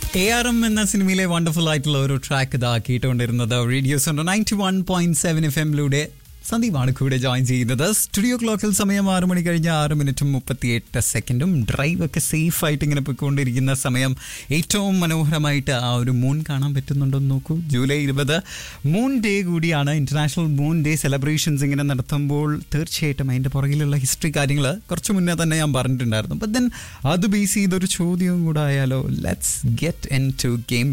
A R M എന്ന സിനിമയിലെ wonderful ആയിട്ടുള്ള ഒരു ട്രാക്ക് ഇതാ കേട്ടുകൊണ്ടിരുന്നത് radios ninety one point seven F എമ്മിലൂടെ സന്ദീപാണ് കൂടെ ജോയിൻ ചെയ്യുന്നത് സ്റ്റുഡിയോ ക്ലോക്കിൽ സമയം ആറ് മണി കഴിഞ്ഞ് ആറ് മിനിറ്റും മുപ്പത്തിയെട്ട് സെക്കൻഡും ഡ്രൈവ് ഒക്കെ സേഫ് ആയിട്ട് ഇങ്ങനെ പോയിക്കൊണ്ടിരിക്കുന്ന സമയം ഏറ്റവും മനോഹരമായിട്ട് ആ ഒരു മൂൺ കാണാൻ പറ്റുന്നുണ്ടോ എന്ന് നോക്കൂ ജൂലൈ ഇരുപത് മൂൺ ഡേ കൂടിയാണ് ഇന്റർനാഷണൽ മൂൺ ഡേ സെലിബ്രേഷൻസ് ഇങ്ങനെ നടത്തുമ്പോൾ തീർച്ചയായിട്ടും അതിൻ്റെ പുറകിലുള്ള ഹിസ്റ്ററി കാര്യങ്ങൾ കുറച്ച് മുന്നേ തന്നെ ഞാൻ പറഞ്ഞിട്ടുണ്ടായിരുന്നു ബട്ട് ദെൻ അത് ബേസ് ചെയ്തൊരു ചോദ്യവും കൂടെ ആയാലോ let's get into game